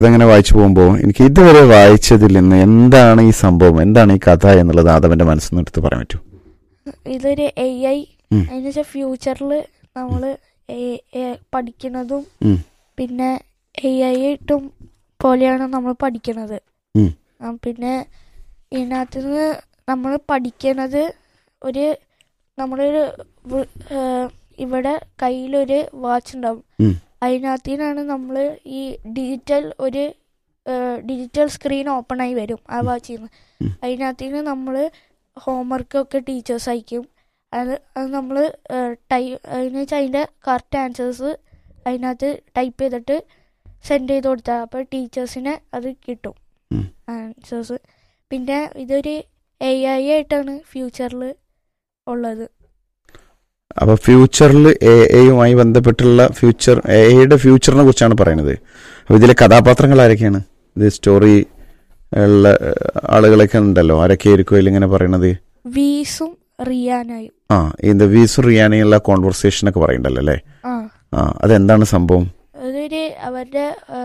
ഇതങ്ങനെ വായിച്ചു പോകുമ്പോൾ എനിക്ക് ഇതുവരെ വായിച്ചതിൽ നിന്ന് എന്താണ് ഈ സംഭവം എന്താണ് ഈ കഥ എന്നുള്ളത് ആദവന്റെ മനസ്സിൽ നിന്ന് എടുത്ത് പറയാൻ പറ്റും ഇതൊരു എ ഐ ഉം. അതിന് വെച്ചാൽ ഫ്യൂച്ചറിൽ നമ്മൾ പഠിക്കുന്നതും ഉം. പിന്നെ എ ഐ ആയിട്ടും പോലെയാണ് നമ്മൾ പഠിക്കുന്നത് ഉം. ആ, പിന്നെ ഇതിനകത്ത് നിന്ന് നമ്മൾ പഠിക്കുന്നത് ഒരു നമ്മളൊരു വ്- ഏ, ഇവിടെ കയ്യിലൊരു വാച്ച് ഉണ്ടാവും ഉം. അതിനകത്തിനാണ് നമ്മൾ ഈ ഡിജിറ്റൽ ഒരു ഡിജിറ്റൽ സ്ക്രീൻ ഓപ്പൺ ആയി വരും ആ വാച്ചിൽ നിന്ന് ഉം. അതിനകത്തിന് നമ്മൾ ഹോംവർക്കൊക്കെ ടീച്ചേഴ്സ് അയക്കും അത് അത് നമ്മൾ ടൈ അതിന് വെച്ചാൽ അതിൻ്റെ കറക്റ്റ് ആൻസേഴ്സ് അതിനകത്ത് ടൈപ്പ് ചെയ്തിട്ട് സെൻഡ് ചെയ്ത് കൊടുത്താൽ അപ്പോൾ ടീച്ചേഴ്സിന് അത് കിട്ടും ഉം. ആൻസേഴ്സ് പിന്നെ ഇതൊരു എ ഐ ആയിട്ടാണ് ഫ്യൂച്ചറിൽ ഉള്ളത് അപ്പൊ ഫ്യൂച്ചറിൽ എ ഐയുമായി ബന്ധപ്പെട്ടുള്ള ഫ്യൂച്ചർ എ ഐയുടെ ഫ്യൂച്ചറിനെ കുറിച്ചാണ് പറയുന്നത് അപ്പൊ ഇതിലെ കഥാപാത്രങ്ങൾ ആരൊക്കെയാണ് ഇത് സ്റ്റോറി ഉള്ള ഏഹ്, ആളുകളൊക്കെ ഉണ്ടല്ലോ ആരൊക്കെ ആയിരിക്കും ഇതിലിങ്ങനെ പറയണത് വീസും റിയാനായും ആ இந்த വീസു റിയാനയുള്ള കോൺവെർസേഷൻ ഒക്കെ പറയണ്ടല്ലോ അല്ലേ ആ ആ അതെന്താണ് സംഭവം അതൊരു അവരുടെ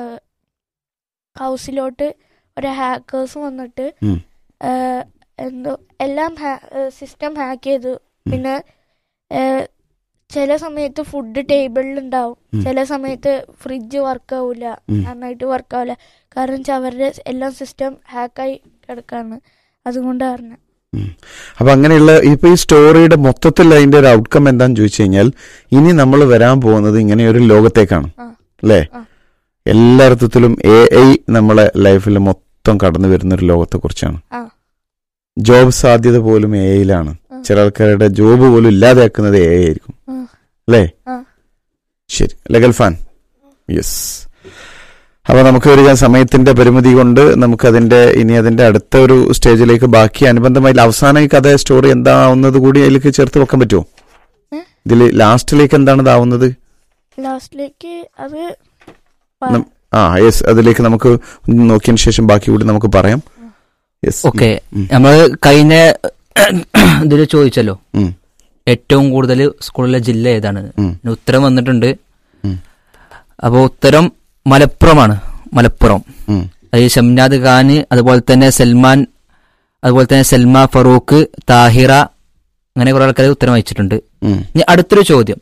ഹൗസിലോട്ട് ഒരു ഹാക്കേഴ്സ് വന്നിട്ട് ഉം. ആ, എന്തോ എല്ലാം സിസ്റ്റം ഹാക്ക് ചെയ്തു പിന്നെ ആ, ചില സമയത്ത് ഫുഡ് ടേബിളിൽ ഉണ്ടാവും ഉം. ചില സമയത്ത് ഫ്രിഡ്ജ് വർക്ക് ആവില്ല ഉം. നന്നായിട്ട് വർക്ക് ആവില്ല കാരണം വെച്ചാൽ അവരുടെ എല്ലാം സിസ്റ്റം ഹാക്കായി കിടക്കാണ് അതുകൊണ്ട് കാരണം അപ്പൊ അങ്ങനെയുള്ള ഇപ്പൊ ഈ സ്റ്റോറിയുടെ മൊത്തത്തിൽ അതിന്റെ ഒരു ഔട്ട്കം എന്താന്ന് ചോദിച്ചു കഴിഞ്ഞാൽ ഇനി നമ്മൾ വരാൻ പോകുന്നത് ഇങ്ങനെ ഒരു ലോകത്തേക്കാണ് ആ. അല്ലേ ആ. എല്ലാ അർത്ഥത്തിലും എ ഐ നമ്മളെ ലൈഫിൽ മൊത്തം കടന്നു വരുന്ന ഒരു ലോകത്തെ കുറിച്ചാണ് ആ. ജോബ് സാധ്യത പോലും എ ഐയിലാണ് ആ. ചില ആൾക്കാരുടെ ജോബ് പോലും ഇല്ലാതെയാക്കുന്നത് എ ഐ ആയിരിക്കും ആ. അല്ലേ ആ. ശരി ലഗൽ ഫാൻ യെസ് അപ്പൊ നമുക്ക് ഒരു സമയത്തിന്റെ പരിമിതി കൊണ്ട് നമുക്ക് അതിന്റെ ഇനി അതിന്റെ അടുത്ത ഒരു സ്റ്റേജിലേക്ക് ബാക്കി അനുബന്ധമായി അവസാനം ഈ കഥ സ്റ്റോറി എന്താവുന്നത് കൂടി അതിലേക്ക് ചേർത്ത് വെക്കാൻ പറ്റുമോ ഏ? ഇതിൽ ലാസ്റ്റിലേക്ക് എന്താണ് ഇതാവുന്നത് ലാസ്റ്റിലേക്ക് അത് നം- ആ യെസ് അതിലേക്ക് നമുക്ക് നോക്കിയതിന് ശേഷം ബാക്കി കൂടി നമുക്ക് പറയാം യെസ് ഓക്കെ ഉം. നമ്മള് കഴിഞ്ഞ ഇതിൽ ചോദിച്ചല്ലോ ഉം. ഏറ്റവും കൂടുതൽ സ്കൂളിലെ ജില്ല ഏതാണ് ഉം. ഇതിന് ഉത്തരം വന്നിട്ടുണ്ട് ഉം. അപ്പോൾ ഉത്തരം മലപ്പുറമാണ് മലപ്പുറം ഉം. അത് ഷംനാദ് ഖാന് അതുപോലെ തന്നെ സൽമാൻ അതുപോലെ തന്നെ സൽമ ഫറൂഖ് താഹിറ അങ്ങനെ കുറെ ആൾക്കാർ ഉത്തരം അയച്ചിട്ടുണ്ട് ഉം. ഇനി അടുത്തൊരു ചോദ്യം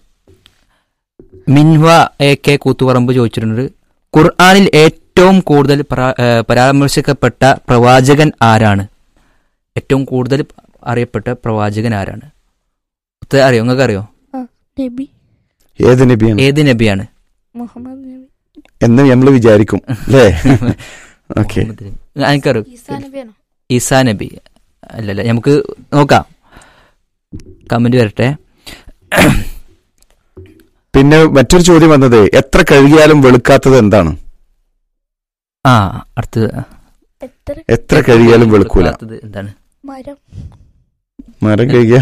മിൻഹ എ കെ കൂത്തുപറമ്പ് ചോദിച്ചിട്ടുണ്ട് ഖുർആാനിൽ ഏറ്റവും കൂടുതൽ പരാ- ഏ, പരാമർശിക്കപ്പെട്ട പ്രവാചകൻ ആരാണ് ഏറ്റവും കൂടുതൽ അറിയപ്പെട്ട പ്രവാചകൻ ആരാണ് ഉത്തരം അറിയോ നിങ്ങൾക്ക് അറിയോ നബി ഏത് നബിയാണ് ഏത് നബിയാണ് മുഹമ്മദ് നബി എന്ന് നമ്മൾ വിചാരിക്കും അല്ലേ ഓക്കെ മുഹമ്മദ് നബി. എനിക്കറിയോ ഈസാ നബിയാണോ ഈസാ നബി അല്ലല്ല നമുക്ക് നോക്കാം കമന്റ് വരട്ടെ പിന്നെ മറ്റൊരു ചോദ്യം വന്നത് എത്ര കഴുകിയാലും വെളുക്കാത്തത് എന്താണ് ആ അടുത്തത് എത്ര എത്ര കഴുകിയാലും വെളുക്കൂല അടുത്തത് എന്താണ് മരം മരം കഴുകിയ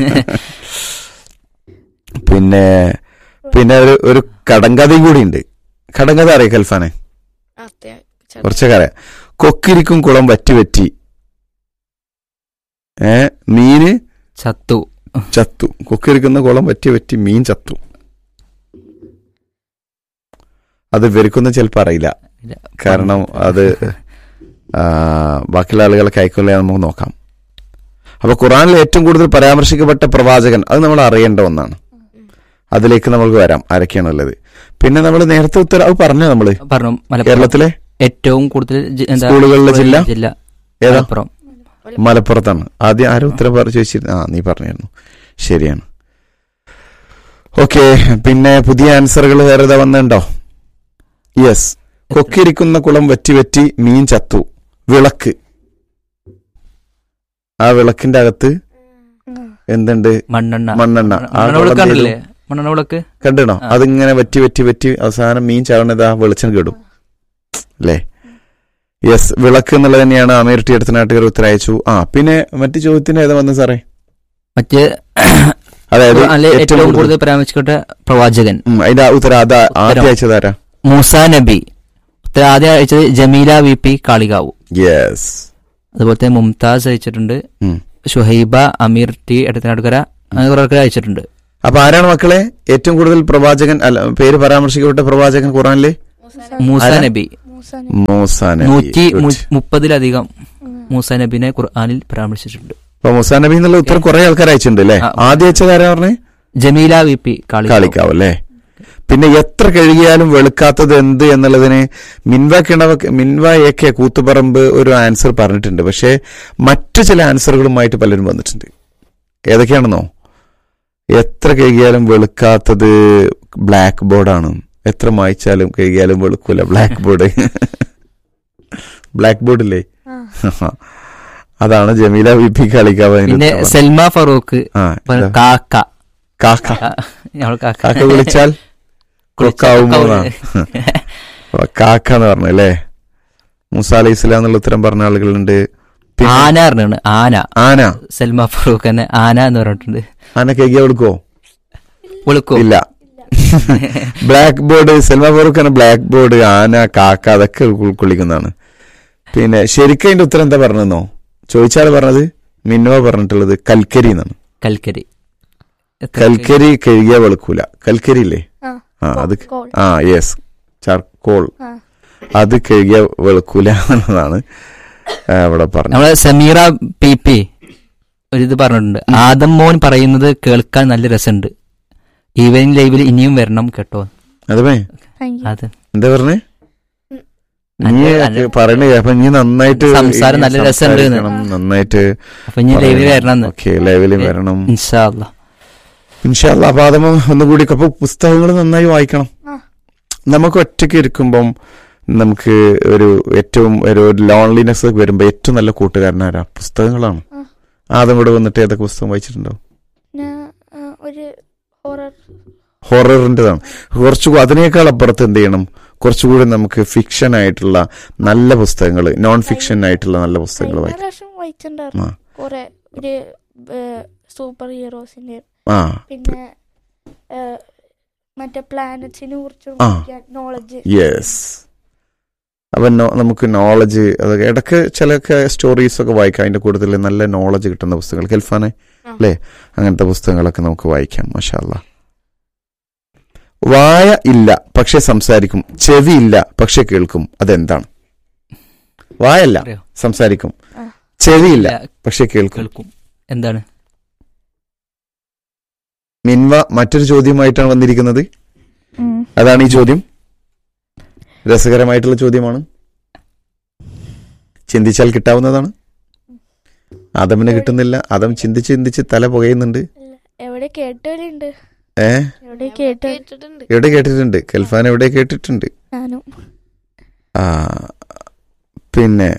പിന്നെ പിന്നെ ഒരു ഒരു കടങ്കഥയും കൂടി ഉണ്ട് കടങ്കഥ അറിയാം കൽഫാനെ അതെ കുറച്ചൊക്കെ അറിയാം കൊക്കിരിക്കും കുളം വറ്റി വറ്റി ഏ മീന് ചത്തു ചത്തു കൊക്കിരിക്കുന്ന കുളം വറ്റി വറ്റി മീൻ ചത്തു അത് ഇവർക്കൊന്നും ചിലപ്പോൾ അറിയില്ല ഇല്ല. കാരണം അത് ആ, ബാക്കിയുള്ള ആളുകളൊക്കെ അയക്കില്ല നമുക്ക് നോക്കാം അപ്പൊ ഖുറാനിൽ ഏറ്റവും കൂടുതൽ പരാമർശിക്കപ്പെട്ട പ്രവാചകൻ അത് നമ്മൾ അറിയേണ്ട ഒന്നാണ് അതിലേക്ക് നമ്മൾക്ക് വരാം ആരൊക്കെയാണുള്ളത് പിന്നെ നമ്മൾ നേരത്തെ ഉത്തരം അത് പറഞ്ഞു നമ്മള് പറഞ്ഞു മലപ്പുറം കേരളത്തിലെ ഏറ്റവും കൂടുതൽ ജി- എന്താ സ്കൂളുകളിലെ ജില്ല ജില്ല ഏതാ മലപ്പുറം മലപ്പുറത്താണ് ആദ്യം ആരും ഉത്തരം പറഞ്ഞു ചോദിച്ചിരുന്നു ആ നീ പറഞ്ഞായിരുന്നു ശരിയാണ് ഓക്കെ പിന്നെ പുതിയ ആൻസറുകൾ വേറെ ഏതാ വന്നിട്ടുണ്ടോ യെസ് കൊക്കിരിക്കുന്ന കുളം വറ്റി വറ്റി മീൻ ചത്തു വിളക്ക് ആ വിളക്കിന്റെ അകത്ത് ആ. എന്തുണ്ട് മണ്ണെണ്ണ മണ്ണെണ്ണ ആ മണ്ണെണ്ണ കുളം വിളക്ക് ചെയ്തു. കണ്ടില്ലേ മണ്ണെണ്ണ വിളക്ക് കണ്ടണോ ആ. അതിങ്ങനെ വറ്റി വറ്റി വറ്റി അവസാനം മീൻ ചാവണത് ആ വെളിച്ചം കേടും അല്ലേ യെസ് വിളക്ക് എന്നുള്ളത് തന്നെയാണ് അമീർ ടി അടുത്ത നാട്ടുകാർ ഉത്തരം അയച്ചു ആ പിന്നെ മറ്റു ചോദ്യത്തിന് ഏതാ വന്നത് സാറേ മറ്റ് അതായത് അല്ലെ ഏറ്റവും ഏറ്റവും കൂടുതൽ കൂടുതൽ പരാമർശിക്കപ്പെട്ട പ്രവാചകൻ ഉം, അതിന്റെ ആ ഉത്തരം അതാ ആദ്യം അയച്ചത് ആരാ മൂസ നബി ഉത്തരം ആദ്യം അയച്ചത് Jameela V P Kalikavu yes അതുപോലെ തന്നെ മുംതാസ് അയച്ചിട്ടുണ്ട് ഷുഹൈബ അമീർ ടി എടത്തനാട്ടുകര അങ്ങനെ കുറെ ആൾക്കാർ അയച്ചിട്ടുണ്ട് അപ്പൊ ആരാണ് മക്കളെ ഏറ്റവും കൂടുതൽ പ്രവാചകൻ അല്ല പേര് പരാമർശിക്കപ്പെട്ട പ്രവാചകൻ ഖുറാനില് മൂസ ആരാ? നബി മൂസ നബി. മൂസാ നബി നൂറ്റി Good. മു- മുപ്പതിലധികം ഉം. മൂസ നബിനെ ഖുർആനിൽ പരാമർശിച്ചിട്ടുണ്ട് അപ്പൊ മുസാ നബി എന്നുള്ള ഉത്തരം കുറെ ആൾക്കാർ അയച്ചിട്ടുണ്ട് അല്ലേ ആ. ആദ്യം അയച്ചതാരാ പറഞ്ഞേ ജമീല വി പി കാളി കാളിക്കാവ് അല്ലേ പിന്നെ എത്ര കഴുകിയാലും വെളുക്കാത്തത് എന്ത് എന്നുള്ളതിന് മിൻവ കിണവ മിൻവ എ കെ കൂത്തുപറമ്പ് ഒരു ആൻസർ പറഞ്ഞിട്ടുണ്ട് പക്ഷേ മറ്റു ചില ആൻസറുകളുമായിട്ട് പലരും വന്നിട്ടുണ്ട് ഏതൊക്കെയാണെന്നോ എത്ര കഴുകിയാലും വെളുക്കാത്തത് ബ്ലാക്ക് ബോർഡാണ് എത്ര മായ്ച്ചാലും കഴുകിയാലും വെളുക്കൂല ബ്ലാക്ക് ബോർഡ് ബ്ലാക്ക് ബോർഡ് ഇല്ലേ ആ. അതാണ് ജമീല വി പി കളിക്കാവ് അതിന് പിന്നെ ഉത്തരം. സൽമ ഫറൂഖ് ആ, പറഞ്ഞ ഇതാ. കാക്ക കാക്ക ആ, ഞങ്ങൾ കാക്ക കാക്ക വിളിച്ചാൽ കൊക്കാവുമ്പോഴാണ് അപ്പൊ കാക്ക എന്ന് പറഞ്ഞു അല്ലേ മൂസ അലൈഹി ഇസ്ലാം എന്നുള്ള ഉത്തരം പറഞ്ഞ ആളുകളുണ്ട് പിന്നെ ആന പറഞ്ഞാണ് ആന ആന സൽമ ഫറൂഖ് തന്നെ ആന എന്ന് പറഞ്ഞിട്ടുണ്ട് ആന കേക്കിയ കൊടുക്കോ വിളിക്കോ ഇല്ല blackboard Salma Farooq blackboard ആന കാക്ക അതൊക്കെ ഉൾക്കൊള്ളിക്കുന്നതാണ് പിന്നെ ശരിക്കും അതിന്റെ ഉത്തരം എന്താ പറഞ്ഞെന്നോ ചോദിച്ചാൽ പറഞ്ഞത് മിന്നോ പറഞ്ഞിട്ടുള്ളത് കൽക്കരി എന്നാണ് കൽക്കരി കൽക്കരി കഴുകിയ വെളുക്കൂല കൽക്കരി ഇല്ലേ ആ. ആ അത് കോൾ. ആ യെസ് ചാർക്കോൾ ആ. അത് കഴുകിയ വെളുക്കൂല എന്നുള്ളതാണ് ആ, ഇവിടെ പറഞ്ഞത് നമ്മളെ സമീറ പി പി ഒരിത് പറഞ്ഞിട്ടുണ്ട് ആദം മോൻ പറയുന്നത് കേൾക്കാൻ നല്ല രസമുണ്ട് ഈവനിങ് ലൈവിൽ ഇനിയും വരണം കേട്ടോ അതേ താങ്ക് യു അത് എന്താ പറഞ്ഞേ നല്ല- നീ നല്ല- പറയണേ അപ്പൊ നീ നന്നായിട്ട് സംസാരം ഇനി നല്ല രസമുണ്ട് എന്ന്. സംസാരിക്കണം, നന്നായിട്ട് അപ്പൊ ഇനി ലൈവിൽ വരണം ഓക്കെ ലൈവിൽ വരണം ഇൻഷാല്ല ഇൻഷാല്ല അപ്പൊ അതമ ഒന്നുകൂടി അപ്പൊ പുസ്തകങ്ങൾ നന്നായി വായിക്കണം ആ. നമുക്ക് ഒറ്റയ്ക്ക് ഇരിക്കുമ്പം നമുക്ക് ഒരു ഏറ്റവും ഒരു ലോൺലിനെസ് വരുമ്പോ ഏറ്റവും നല്ല കൂട്ടുകാരനാരാ പുസ്തകങ്ങളാണ് ആ. ആദ്യം കൂടെ വന്നിട്ട് ഏതൊക്കെ പുസ്തകം വായിച്ചിട്ടുണ്ടോ ഞാൻ ആ, ഒരു ഹൊറർ ഹൊററിൻ്റെതാണ് കുറച്ചു അതിനേക്കാൾ അപ്പുറത്ത് എന്ത് ചെയ്യണം കുറച്ചുകൂടി നമുക്ക് ഫിക്ഷൻ ആയിട്ടുള്ള നല്ല പുസ്തകങ്ങൾ നോൺ ഫിക്ഷൻ ആയിട്ടുള്ള നല്ല പുസ്തകങ്ങൾ കഴിഞ്ഞ വായിക്കാം പ്രാവശ്യം വായിച്ചിട്ടുണ്ടായിരുന്നു ആ. കുറെ ഒരു സൂപ്പർ ഹീറോസിന്റെ ആ പിന്നെ ഏ, മറ്റേ പ്ലാനറ്റ്സിനെ കുറിച്ച് ആ. നോളജ് യെസ് അപ്പൊ നോ- നമുക്ക് നോളജ് അതൊക്കെ ഇടയ്ക്ക് ചിലൊക്കെ സ്റ്റോറീസ് ഒക്കെ വായിക്കാം അതിന്റെ കൂടുതൽ നല്ല നോളജ് കിട്ടുന്ന പുസ്തകങ്ങൾ കെൽഫാനെ ആ. അല്ലേ അങ്ങനത്തെ പുസ്തകങ്ങളൊക്കെ നമുക്ക് വായിക്കാം മഷാല്ല വായ ഇല്ല പക്ഷെ സംസാരിക്കും ചെവി ഇല്ല പക്ഷെ കേൾക്കും അതെന്താണ് വായല്ല അറിയോ? സംസാരിക്കും ആ. ചെവിയില്ല ഇല്ല, പക്ഷെ കേൾക്കും കേൾക്കും എന്താണ് മിൻവ മറ്റൊരു ചോദ്യമായിട്ടാണ് വന്നിരിക്കുന്നത് അതാണ് ഈ ചോദ്യം രസകരമായിട്ടുള്ള ചോദ്യമാണ് ചിന്തിച്ചാൽ കിട്ടാവുന്നതാണ് ആദമിന് കിട്ടുന്നില്ല ആദം ചിന്തിച്ച് ചിന്തിച്ച് തല പുകയുന്നുണ്ട് എവിടെ കേട്ടവരുണ്ട് ഏ എവിടെ കേട്ട കേട്ടിട്ടുണ്ട് എവിടെ കേട്ടിട്ടുണ്ട് കെൽഫാൻ എവിടെ കേട്ടിട്ടുണ്ട് ഞാനും ആ പിന്നെ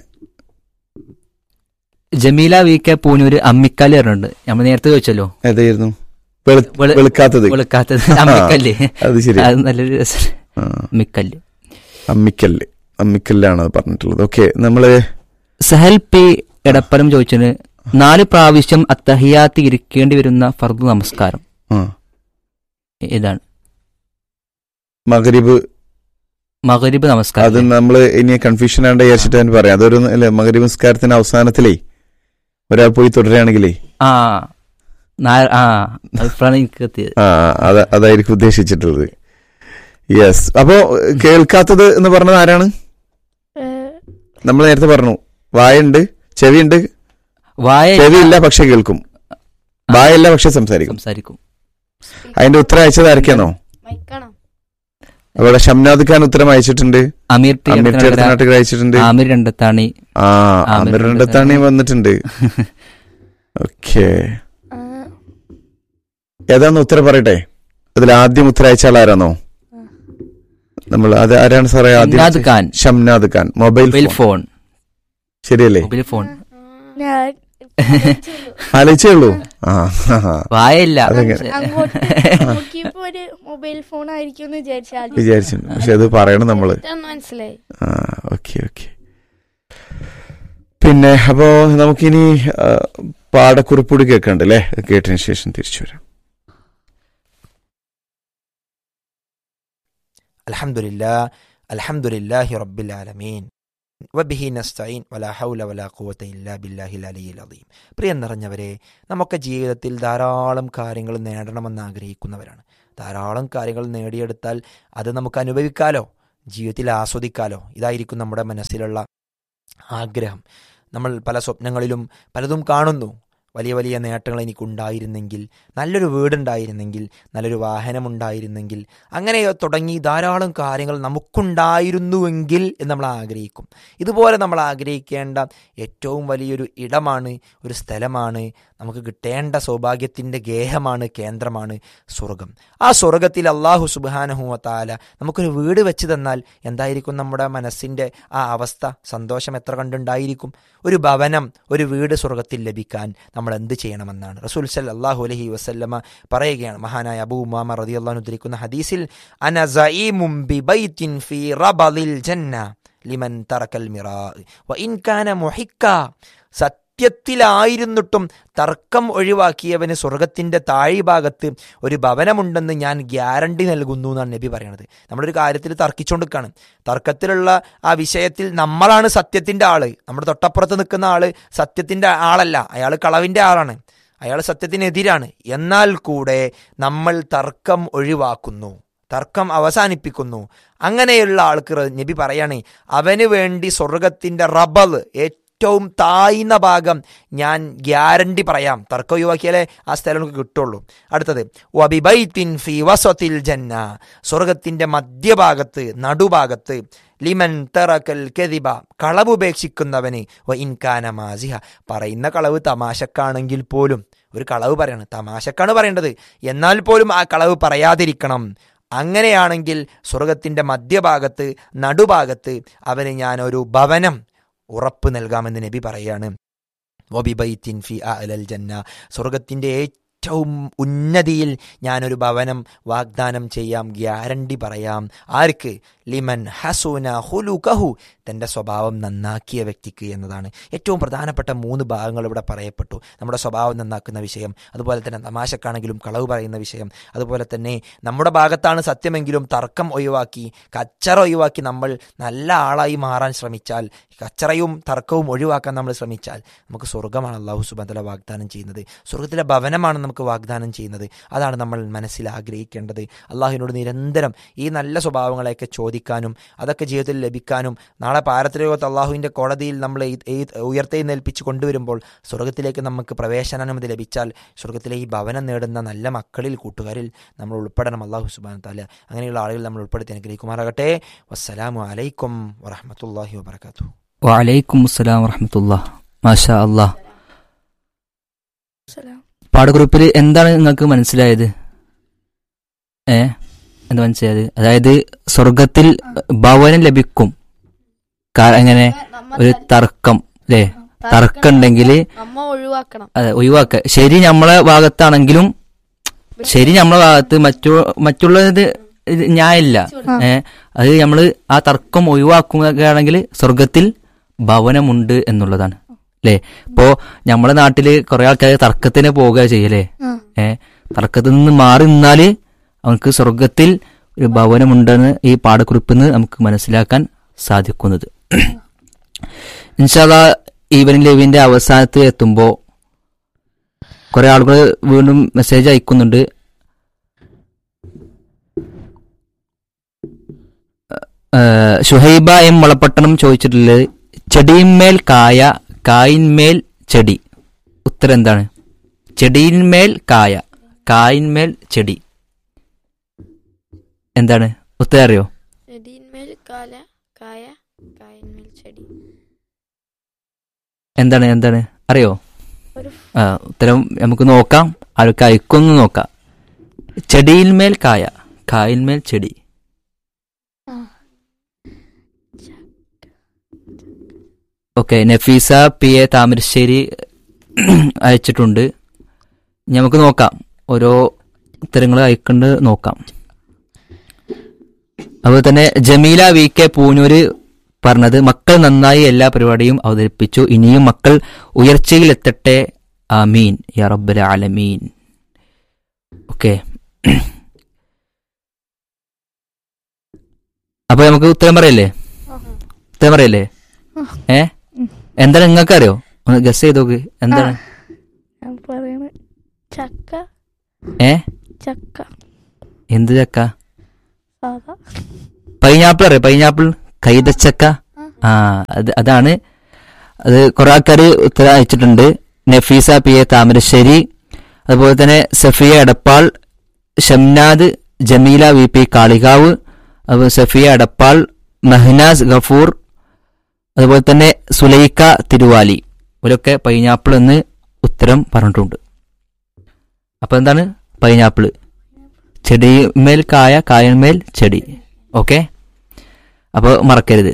ജമീല വി കെ പൂനൂര് അമ്മിക്കല്ല് പറഞ്ഞിട്ടുണ്ട് നമ്മൾ നേരത്തെ ചോദിച്ചല്ലോ ഏതായിരുന്നു വെളു- വെളു- വെളുക്കാത്തത് വെളുക്കാത്തത് അമ്മിക്കല്ല് അത് ശരി അത് നല്ലൊരു രസം ആ, അമ്മിക്കല്ല് അമ്മിക്കല്ല് അമ്മിക്കല്ലാണ് അത് പറഞ്ഞിട്ടുള്ളത് ഓക്കെ നമ്മള് സഹൽ പി എടപ്പലം ചോദിച്ചത് നാല് പ്രാവശ്യം അത്തഹിയാത്ത് ഇരിക്കേണ്ടി വരുന്ന ഫർദ് നമസ്കാരം ആ, ഇതാണ് മഗ്രിബ് മകരിബ് അത് നമസ്കാരം നമ്മള് ഇനി കൺഫ്യൂഷൻ ആണ്ട് വിചാരിച്ചിട്ട് ഞാൻ പറയാം അതൊരു അല്ലെ മഗ്രിബ് നിസ്കാരത്തിന്റെ അവസാനത്തിലേ ഒരാൾ പോയി തുടരുകയാണെങ്കിലേ ആ നാ- ആ അപ്പോഴാണ് എനിക്ക് എത്തിയത് ആ അത് അതായിരിക്കും ഉദ്ദേശിച്ചിട്ടുള്ളത് യെസ് അപ്പോ കേൾക്കാത്തത് എന്ന് പറഞ്ഞത് ആരാണ് ഏ, നമ്മൾ നേരത്തെ പറഞ്ഞു വായുണ്ട് ചെവിയുണ്ട് വായ ചെവിയില്ല പക്ഷെ കേൾക്കും വായല്ല പക്ഷെ സംസാരിക്കും സംസാരിക്കും അതിന്റെ ഉത്തരം അയച്ചത് ആരൊക്കെയാണോ മൈക്കാണോ അവിടെ ഷംനാദ് ഖാൻ ഉത്തരം അയച്ചിട്ടുണ്ട് അമീർ ടി അമീർ അടുത്തനഗര, ചേർത്തനാട്ടുകൾ അയച്ചിട്ടുണ്ട് ആമിർ രണ്ടത്താണി ആ ആമിർ അമീർ രണ്ടത്താണി വന്നിട്ടുണ്ട് ഓക്കെ ആ, ഏതാന്ന് ഉത്തരം പറയട്ടെ അതിൽ ആദ്യം ഉത്തരം അയച്ച ആൾ ആരാണോ നമ്മൾ അത് ആരാണ് സാറേ ആദ്യം Shamnad Khan Shamnad Khan mobile mobile phone phone ശരിയല്ലേ മൊബൈൽ ഫോൺ ഞാൻ ആലോചിച്ചേ ഉള്ളൂ ആ ആ, ആ. വായല്ല അതെങ്ങനെ? അങ്ങോട്ട് നോക്കിയപ്പോ ഒരു മൊബൈൽ ഫോൺ ആയിരിക്കും എന്ന് വിചാരിച്ചു ആദ്യം വിചാരിച്ചിട്ടുണ്ട് പക്ഷെ അത് പറയണം നമ്മള് ഇതൊന്ന് മനസ്സിലായി ആ ഓക്കെ ഓക്കെ പിന്നെ അപ്പോ നമുക്കിനി ആ, പാടക്കുറിപ്പൂടി കേൾക്കണ്ട അല്ലേ കേട്ടതിന് ശേഷം തിരിച്ചു വരാം الحمد لله الحمد لله رب العالمين وبه نستعين ولا حول ولا قوة إلا بالله العلي العظيم പ്രിയം നിറഞ്ഞവരെ നമുക്ക് ജീവിതത്തിൽ ധാരാളം കാര്യങ്ങൾ നേടണമെന്ന് ആഗ്രഹിക്കുന്നവരാണ് ധാരാളം കാര്യങ്ങൾ നേടിയെടുത്താൽ അത് നമുക്ക് അനുഭവിക്കാലോ ജീവിതത്തിൽ ആസ്വദിക്കാലോ ഇതായിരിക്കും നമ്മുടെ മനസ്സിലുള്ള ആഗ്രഹം നമ്മൾ പല സ്വപ്നങ്ങളിലും പലതും കാണുന്നു വലിയ വലിയ നേട്ടങ്ങൾ എനിക്കുണ്ടായിരുന്നെങ്കിൽ നല്ലൊരു വീടുണ്ടായിരുന്നെങ്കിൽ നല്ലൊരു വാഹനമുണ്ടായിരുന്നെങ്കിൽ അങ്ങനെ തുടങ്ങി ധാരാളം കാര്യങ്ങൾ നമുക്കുണ്ടായിരുന്നുവെങ്കിൽ എന്ന് നമ്മൾ ആഗ്രഹിക്കും ഇതുപോലെ നമ്മൾ ആഗ്രഹിക്കേണ്ട ഏറ്റവും വലിയൊരു ഇടമാണ് ഒരു സ്ഥലമാണ് നമുക്ക് കിട്ടേണ്ട സൗഭാഗ്യത്തിൻ്റെ ഗേഹമാണ് കേന്ദ്രമാണ് സ്വർഗം ആ സ്വർഗത്തിൽ അള്ളാഹു സുബാനഹുവത്താല നമുക്കൊരു വീട് വെച്ച് തന്നാൽ എന്തായിരിക്കും നമ്മുടെ മനസ്സിൻ്റെ ആ അവസ്ഥ സന്തോഷം എത്ര കണ്ടുണ്ടായിരിക്കും ഒരു ഭവനം ഒരു വീട് സ്വർഗത്തിൽ ലഭിക്കാൻ നമ്മൾ എന്ത് ചെയ്യണമെന്നാണ് റസൂൽ സല്ലാഹു അലഹി വസല്ലമ പറയുകയാണ് മഹാനായ അബൂ ഉമാമ റതി അള്ളാഹു ഉദ്ധരിക്കുന്ന ഹദീസിൽ അന സഈമും ബിബൈത്തിൻ ഫീ റബദിൽ ജന്ന ലിമൻ തറക്കൽ മിറാ വ ഇൻ കാന മുഹിക്ക സത്യത്തിലായിരുന്നിട്ടും തർക്കം ഒഴിവാക്കിയവന് സ്വർഗത്തിന്റെ താഴ്ഭാഗത്ത് ഒരു ഭവനമുണ്ടെന്ന് ഞാൻ ഗ്യാരണ്ടി നൽകുന്നു എന്നാണ് നബി പറയണത് നമ്മളൊരു കാര്യത്തിൽ തർക്കിച്ചുകൊണ്ടിരിക്കുകയാണ് തർക്കത്തിലുള്ള ആ വിഷയത്തിൽ നമ്മളാണ് സത്യത്തിന്റെ ആള് നമ്മുടെ തൊട്ടപ്പുറത്ത് നിൽക്കുന്ന ആള് സത്യത്തിന്റെ ആളല്ല അയാൾ കളവിന്റെ ആളാണ് അയാൾ സത്യത്തിനെതിരാണ് എന്നാൽ കൂടെ നമ്മൾ തർക്കം ഒഴിവാക്കുന്നു തർക്കം അവസാനിപ്പിക്കുന്നു അങ്ങനെയുള്ള ആൾക്ക് റെ- നബി പറയാണ് അവന് വേണ്ടി സ്വർഗത്തിന്റെ റബൽ ഏറ്റവും താഴ്ന്ന ഭാഗം ഞാൻ ഗ്യാരണ്ടി പറയാം തർക്കം ഒഴിവാക്കിയാലേ ആ സ്ഥലം നമുക്ക് കിട്ടുള്ളൂ അടുത്തത് വബിബൈത്തിൻ ഫി വസത്തിൽ ജന്ന സ്വർഗത്തിന്റെ മധ്യഭാഗത്ത് നടുഭാഗത്ത് ലിമൻ തറക്കൽ കെതിബ കളവുപേക്ഷിക്കുന്നവന് വ ഇൻകാന മാസിഹ പറയുന്ന കളവ് തമാശക്കാണെങ്കിൽ പോലും ഒരു കളവ് പറയാണ് തമാശക്കാണ് പറയേണ്ടത് എന്നാൽ പോലും ആ കളവ് പറയാതിരിക്കണം അങ്ങനെയാണെങ്കിൽ സ്വർഗത്തിന്റെ മധ്യഭാഗത്ത് നടുഭാഗത്ത് അവന് ഞാൻ ഒരു ഭവനം ഉറപ്പ് നൽകാമെന്ന് നബി പറയാണ് വബിബൈത്തിൻ ഫി അലൽ ജന്ന സ്വർഗത്തിന്റെ ഏറ്റവും ഉന്നതിയിൽ ഞാനൊരു ഭവനം വാഗ്ദാനം ചെയ്യാം ഗ്യാരണ്ടി പറയാം ആർക്ക് ലിമൻ ഹസുന ഹുലുകഹു തൻ്റെ സ്വഭാവം നന്നാക്കിയ വ്യക്തിക്ക് എന്നതാണ് ഏറ്റവും പ്രധാനപ്പെട്ട മൂന്ന് ഭാഗങ്ങൾ ഇവിടെ പറയപ്പെട്ടു നമ്മുടെ സ്വഭാവം നന്നാക്കുന്ന വിഷയം അതുപോലെ തന്നെ തമാശക്കാണെങ്കിലും കളവ് പറയുന്ന വിഷയം അതുപോലെ തന്നെ നമ്മുടെ ഭാഗത്താണ് സത്യമെങ്കിലും തർക്കം ഒഴിവാക്കി കച്ചറ ഒഴിവാക്കി നമ്മൾ നല്ല ആളായി മാറാൻ ശ്രമിച്ചാൽ കച്ചറയും തർക്കവും ഒഴിവാക്കാൻ നമ്മൾ ശ്രമിച്ചാൽ നമുക്ക് സ്വർഗമാണ് അള്ളാഹു സുബന്ധല വാഗ്ദാനം ചെയ്യുന്നത് സ്വർഗത്തിലെ ഭവനമാണ് നമുക്ക് വാഗ്ദാനം ചെയ്യുന്നത് അതാണ് നമ്മൾ മനസ്സിൽ ആഗ്രഹിക്കേണ്ടത് അള്ളാഹുവിനോട് നിരന്തരം ഈ നല്ല സ്വഭാവങ്ങളെയൊക്കെ ചോദിക്കാനും അതൊക്കെ ജീവിതത്തിൽ ലഭിക്കാനും നാളെ പാരത്രികത്ത് അള്ളാഹുവിൻ്റെ കോടതിയിൽ നമ്മൾ ഈ- ഈ ഉയർത്തെഴുന്നേൽപ്പിച്ച് കൊണ്ടുവരുമ്പോൾ സ്വർഗത്തിലേക്ക് നമുക്ക് പ്രവേശനാനുമതി ലഭിച്ചാൽ സ്വർഗത്തിലെ ഈ ഭവനം നേടുന്ന നല്ല മക്കളിൽ കൂട്ടുകാരിൽ നമ്മൾ ഉൾപ്പെടണം അള്ളാഹു സുബാൻ താല അങ്ങനെയുള്ള ആളുകൾ നമ്മൾ ഉൾപ്പെടുത്തി അനുഗ്രഹിക്കുമാറാകട്ടെ വസ്സലാമു അലൈക്കും വറഹമത്തല്ലാഹി വബർക്കാത്തു വലൈക്കും അസ്സലാം വറഹമത്തുള്ള മാഷാ അള്ളാഹ് സലാം പാഠഗ്രൂപ്പിൽ എന്താണ് നിങ്ങൾക്ക് മനസ്സിലായത് ഏ എന്താ മനസ്സിലായത് അതായത് സ്വർഗത്തിൽ ഭവനം ലഭിക്കും കാ- എങ്ങനെ ഒരു തർക്കം അല്ലേ തർക്കം ഉണ്ടെങ്കിൽ നമ്മ ഒഴിവാക്കണം അതെ ഒഴിവാക്ക ശരി നമ്മളെ ഭാഗത്താണെങ്കിലും ശരി നമ്മളെ ഭാഗത്ത് മറ്റു മറ്റുള്ളത് ഇത് ന്യായമില്ല ഏ അത് നമ്മള് ആ തർക്കം ഒഴിവാക്കുകയാണെങ്കിൽ സ്വർഗത്തിൽ ഭവനമുണ്ട് എന്നുള്ളതാണ് അല്ലേ ഇപ്പോ നമ്മളെ നാട്ടില് കുറെ ആൾക്കാർ തർക്കത്തിന് പോവുക ചെയ്യലേ ആ. ഏ തർക്കത്തിൽ നിന്ന് മാറി നിന്നാല് അവർക്ക് സ്വർഗത്തിൽ ഒരു ഭവനമുണ്ടെന്ന് ഈ പാഠക്കുറിപ്പിൽ നിന്ന് നമുക്ക് മനസ്സിലാക്കാൻ സാധിക്കുന്നത് ഇൻഷാല്ല ഈവനിങ് ലെവിന്റെ അവസാനത്ത് എത്തുമ്പോ കുറെ ആളുകൾ വീണ്ടും മെസ്സേജ് അയക്കുന്നുണ്ട് ഏഹ് ഷുഹൈബ എം വളപ്പട്ടണം ചോദിച്ചിട്ടുള്ളത് ചെടിയിന്മേൽ കായ കായിന്മേൽ ചെടി ഉത്തരം എന്താണ് ചെടിയിന്മേൽ കായ കായിന്മേൽ ചെടി എന്താണ് ഉത്തരം അറിയോ ചെടിയിന്മേൽ കാല കായ കായന്മേൽ ചെടി എന്താണ് എന്താണ് അറിയോ ഒരു ആ ഉത്തരം നമുക്ക് നോക്കാം ആൾക്ക് അയക്കൊന്ന് നോക്കാം ചെടിയിന്മേൽ കായ കായിന്മേൽ ചെടി ആ. Okay Nafeesa P A Thamarassery അയച്ചിട്ടുണ്ട് ഇനി നമുക്ക് നോക്കാം ഓരോ ഉത്തരങ്ങൾ അയക്കേണ്ടത് നോക്കാം അതുപോലെ തന്നെ ജമീല വി കെ പൂനൂര് പറഞ്ഞത് മക്കൾ നന്നായി എല്ലാ പരിപാടിയും അവതരിപ്പിച്ചു ഇനിയും മക്കൾ ഉയർച്ചയിലെത്തട്ടെ ആമീൻ യാ റബ്ബൽ ആലമീൻ ഓക്കെ അപ്പൊ നമുക്ക് ഉത്തരം പറയല്ലേ ഉത്തരം പറയല്ലേ ഏ എന്താണ് നിങ്ങൾക്ക് അറിയോ ഒന്ന് ഗസ് ചെയ്ത് നോക്ക് എന്താണ് ഞാൻ പറയണ ചക്ക ഏ ചക്ക എന്ത് ചക്ക സാധാ പൈനാപ്പിൾ അറിയാം പൈനാപ്പിൾ കൈതച്ചക്ക ആ അത് അതാണ് അത് കുറെ ആൾക്കാർ ഉത്തരം അയച്ചിട്ടുണ്ട് നഫീസ പി എ താമരശ്ശേരി അതുപോലെ തന്നെ സഫിയ എടപ്പാൾ ഷംനാദ് ജമീല വി പി കാളികാവ് അതുപോലെ സഫിയ എടപ്പാൾ മെഹനാസ് ഗഫൂർ അതുപോലെ തന്നെ സുലൈക്ക തിരുവാലി ഇവരൊക്കെ പൈനാപ്പിൾ എന്ന് ഉത്തരം പറഞ്ഞിട്ടുണ്ട് അപ്പൊ എന്താണ് പൈനാപ്പിൾ ചെടിമേൽ കായ കായന്മേൽ ചെടി ഓക്കെ അപ്പോൾ മറക്കരുത്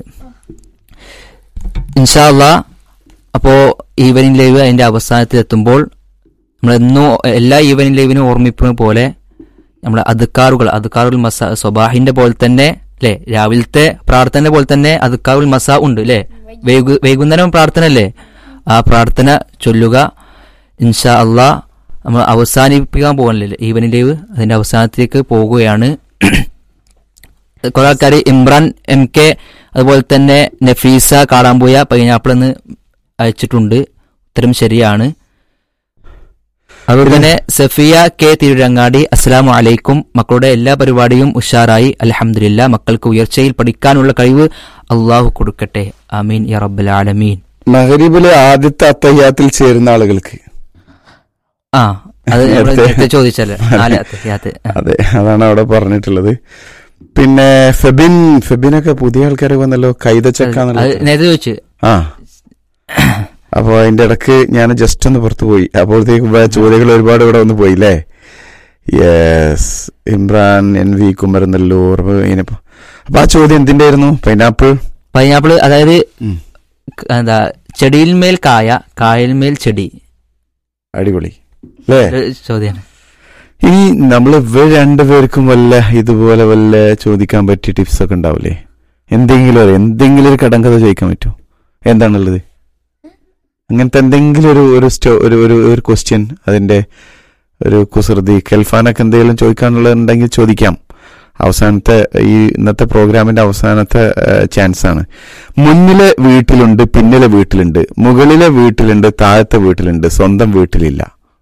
ഇൻഷാല്ല അപ്പോൾ ഈവനിങ് ലൈവ് അതിന്റെ അവസാനത്തിൽ എത്തുമ്പോൾ നമ്മളെന്നും എല്ലാ ഈവനിങ് ലൈവിനും ഓർമ്മിപ്പിക്കുന്ന പോലെ നമ്മുടെ അതുക്കാറുകൾ അതുക്കാറുൽ മസ സ്വബാഹിന്റെ പോലെ തന്നെ അല്ലെ രാവിലത്തെ പ്രാർത്ഥന പോലെ തന്നെ അതുക്കാറുൽ മസ ഉണ്ട് അല്ലെ വൈകു വൈകുന്നേരം പ്രാർത്ഥന അല്ലേ ആ പ്രാർത്ഥന ചൊല്ലുക ഇൻഷാ അള്ളാ നമ്മൾ അവസാനിപ്പിക്കാൻ പോകുന്നില്ല ഈവനിങ് ലൈവ് അതിന്റെ അവസാനത്തിലേക്ക് പോകുകയാണ് കുറെ ആൾക്കാർ ഇമ്രാൻ എം കെ അതുപോലെ തന്നെ നഫീസ കാടാമ്പോയ പൈനാപ്പിൾ എന്ന് അയച്ചിട്ടുണ്ട് ഉത്തരം ശരിയാണ് അതുപോലെ തന്നെ സഫിയ കെ തിരുരങ്ങാടി അസ്സലാമു അലൈക്കും മക്കളുടെ എല്ലാ പരിപാടിയും ഉഷാറായി അലഹമില്ല മക്കൾക്ക് ഉയർച്ചയിൽ പഠിക്കാനുള്ള കഴിവ് അള്ളാഹു കൊടുക്കട്ടെ ആമീൻ യ റബ്ബൽ ആലമീൻ മഹരീബിലെ ആദ്യത്തെ അത്തയ്യാത്തിൽ ചേരുന്ന ആളുകൾക്ക് ആ അത് നമ്മള് നേരത്തെ- നേരത്തെ ചോദിച്ചല്ലേ നാല് അത്തഹിയാത്ത്. ആ. അതെ അതാണ് അവിടെ പറഞ്ഞിട്ടുള്ളത് പിന്നെ ഫെബിൻ ഫെബിനൊക്കെ പുതിയ ആൾക്കാർ വന്നല്ലോ കൈതച്ചക്ക അത് എന്നുള്ളത്. നേരത്തെ ചോദിച്ചു ആ അപ്പൊ അതിന്റെ ഇടക്ക് ഞാൻ ജസ്റ്റ് ഒന്ന് പുറത്തു പോയി അപ്പോഴത്തേക്ക് ഇവിടെ ചോദ്യങ്ങൾ ഒരുപാട് ഇവിടെ വന്ന് പോയില്ലേ yes Imran N V Kumaranellur അപ്പൊ ഇനിയിപ്പോ അപ്പൊ ആ ചോദ്യം എന്തിന്റെ ആയിരുന്നു പൈനാപ്പിൾ പൈനാപ്പിൾ അതായത് ഉം. ക- എന്താ ചെടിയിന്മേൽ കായ കായൽമേൽ ചെടി അടിപൊളി അല്ലേ ഒരു ചോദ്യമാണ് ഇനി നമ്മൾ ഇവർ രണ്ടുപേർക്കും വല്ല ഇതുപോലെ വല്ല ചോദിക്കാൻ പറ്റിയ ടിപ്സ് ഒക്കെ ഉണ്ടാവില്ലേ എന്തെങ്കിലും ഒരു- എന്തെങ്കിലും ഒരു കടങ്കഥ ചോദിക്കാൻ പറ്റുമോ എന്താണുള്ളത് അങ്ങനത്തെ എന്തെങ്കിലും ഒരു ഒരു സ്റ്റോ- ഒരു ഒരു ഒരു ക്വസ്റ്റ്യൻ അതിന്റെ ഒരു കുസൃതി കെൽഫാനൊക്കെ എന്തെങ്കിലും ചോദിക്കാനുള്ളത് ഉണ്ടെങ്കിൽ ചോദിക്കാം അവസാനത്തെ ഈ ഇന്നത്തെ പ്രോഗ്രാമിന്റെ അവസാനത്തെ ചാൻസ് ആണ് മുന്നിലെ വീട്ടിലുണ്ട് പിന്നിലെ വീട്ടിലുണ്ട് മുകളിലെ വീട്ടിലുണ്ട് താഴത്തെ വീട്ടിലുണ്ട് സ്വന്തം വീട്ടിലില്ല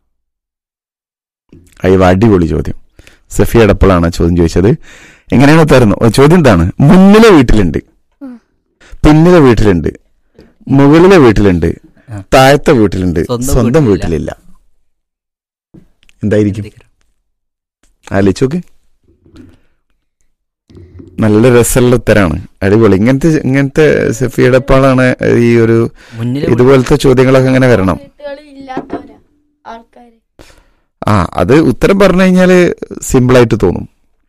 അയ്യോ അടിപൊളി ചോദ്യം സഫി അടപ്പളാണ് ചോദ്യം ചോദിച്ചത് എങ്ങനെയാണ് തരുന്നു ചോദ്യം എന്താണ് മുന്നിലെ വീട്ടിലുണ്ട് ഉം. പിന്നിലെ വീട്ടിലുണ്ട് മുകളിലെ വീട്ടിലുണ്ട് ആ. താഴത്തെ വീട്ടിലുണ്ട് സ്വന്തം സ്വന്തം വീട്ടിലില്ല. വീട്ടിലില്ല എന്തായിരിക്കും ആലോചിച്ചോക്ക് നല്ല രസമുള്ള ഉത്തരാണ് അടിപൊളി ഇങ്ങനത്തെ ഇങ്ങനത്തെ സഫി അടപ്പാളാണ് ഈ ഒരു മുന്നിൽ ഇതുപോലത്തെ ചോദ്യങ്ങളൊക്കെ അങ്ങനെ വരണം ഇല്ലാത്തവരാ ആൾക്കാര് ആ അത് ഉത്തരം പറഞ്ഞു കഴിഞ്ഞാല് സിമ്പിൾ ആയിട്ട് തോന്നും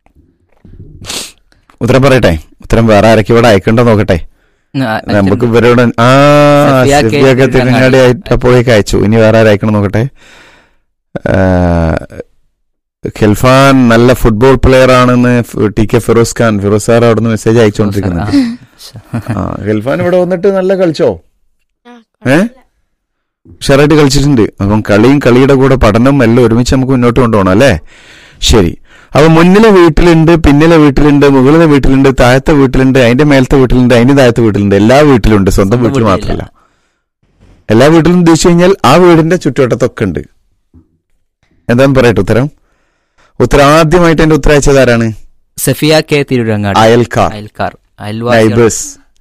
ഉത്തരം പറയട്ടെ ഉത്തരം വേറെ ആരൊക്കെ ഇവിടെ അയക്കണ്ടോ നോക്കട്ടെ നമുക്ക് ഇവരോട് ആ സഫിയ കെ. സഫിയൊക്കെ തിരുങ്ങാടി അപ്പോഴേക്ക് അയച്ചു ഇനി വേറെ ആരും അയക്കണം നോക്കട്ടെ ആ, ഖിൽഫാൻ നല്ല ഫുട്ബോൾ പ്ലെയർ ആണെന്ന് ഫ് T K Firoz Khan Firoz sir അവിടെ നിന്ന് മെസ്സേജ് അയച്ചുകൊണ്ടിരിക്കുന്നത് ആ ഖിൽഫാൻ ഇവിടെ വന്നിട്ട് നല്ല കളിച്ചോ ഏ ഉഷാറായിട്ട് കളിച്ചിട്ടുണ്ട് അപ്പം കളിയും കളിയുടെ കൂടെ പഠനം എല്ലാം ഒരുമിച്ച് നമുക്ക് മുന്നോട്ട് കൊണ്ടുപോകണം അല്ലേ ശരി അപ്പൊ മുന്നിലെ വീട്ടിലുണ്ട് പിന്നിലെ വീട്ടിലുണ്ട് മുകളിലെ വീട്ടിലുണ്ട് താഴത്തെ വീട്ടിലുണ്ട് അതിന്റെ മേലത്തെ വീട്ടിലുണ്ട് അതിന്റെ താഴത്തെ വീട്ടിലുണ്ട് എല്ലാ വീട്ടിലുണ്ട് സ്വന്തം വീട്ടിൽ വീട്ടിലില്ല. മാത്രമല്ല എല്ലാ വീട്ടിലും ഉദ്ദേശിച്ചു കഴിഞ്ഞാൽ ആ വീടിന്റെ ചുറ്റുവട്ടത്തൊക്കെ ഉണ്ട് എന്താന്ന് പറയട്ടെ ഉത്തരം ഉത്തരം ആദ്യമായിട്ട് എന്റെ ഉത്തരം അയച്ചത് ആരാണ് സഫിയ കെ തിരുരങ്ങാടി അയൽക്കാർ അയൽക്കാർ അയൽവാസികൾ നൈബേഴ്സ്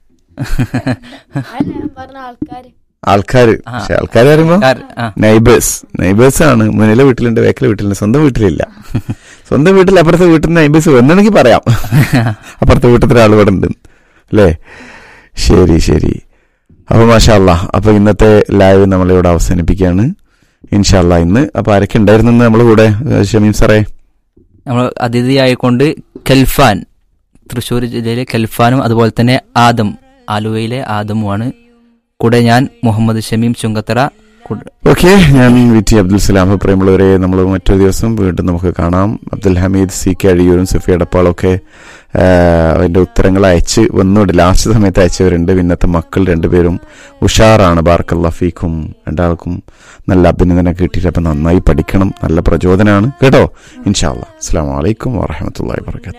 അല്ല ഞാൻ പറഞ്ഞ ആൾക്കാര് ആൾക്കാർ ആ. പക്ഷെ ആൾക്കാർ പറയുമ്പോ ആൾക്കാർ, ആ. നൈബേഴ്സ് നൈബേഴ്സ് ആണ് മുന്നിലെ വീട്ടിലുണ്ട് വേക്കിലെ വീട്ടിലുണ്ട് സ്വന്തം വീട്ടിലില്ല സ്വന്തം വീട്ടിൽ അപ്പുറത്തെ വീട്ടിൽ നൈബേഴ്സ് വന്നെങ്കിൽ പറയാം അപ്പുറത്തെ വീട്ടിൽ ഒരാൾ ഇവിടെ ഉണ്ട് അല്ലേ ശരി ശരി അപ്പൊ മാഷാല്ല അപ്പൊ ഇന്നത്തെ ലൈവ് നമ്മളിവിടെ അവസാനിപ്പിക്കുകയാണ് ഇൻഷാല്ല ഇന്ന് അപ്പൊ ആരൊക്കെ ഉണ്ടായിരുന്നു നമ്മൾ കൂടെ ഏഹ് ഷമീം സാറേ നമ്മൾ അതിഥിയായിക്കൊണ്ട് കെൽഫാൻ തൃശ്ശൂർ ജില്ലയിലെ കെൽഫാനും അതുപോലെ തന്നെ ആദം ആലുവയിലെ ആദമുമാണ് കൂടെ ഞാൻ മുഹമ്മദ് ഷമീം ചുങ്കത്തറ കൂടെ- ഓക്കെ ഞാൻ വി ടി അബ്ദുൽ സലാം പ്രിയമുള്ളവരെ നമ്മൾ മറ്റൊരു ദിവസം വീണ്ടും നമുക്ക് കാണാം അബ്ദുൽ ഹമീദ് സി കെ അഴിയൂരും സഫി അടപ്പാളൊക്കെ അതിന്റെ ഉത്തരങ്ങൾ അയച്ച് വന്നുകൊണ്ട് ലാസ്റ്റ് സമയത്ത് അയച്ചവരുണ്ട് ഇന്നത്തെ മക്കൾ രണ്ടുപേരും ഉഷാറാണ് ബാർക്കല്ലാ ഫീക്കും രണ്ടാൾക്കും നല്ല അഭിനന്ദനം കിട്ടിയിട്ട് അപ്പം നന്നായി പഠിക്കണം നല്ല പ്രചോദനമാണ് കേട്ടോ ഇൻഷാല്ലാ അസ്സാം വലൈക്കും വാഹമത്തല്ലാ വാബർക്കാത്തു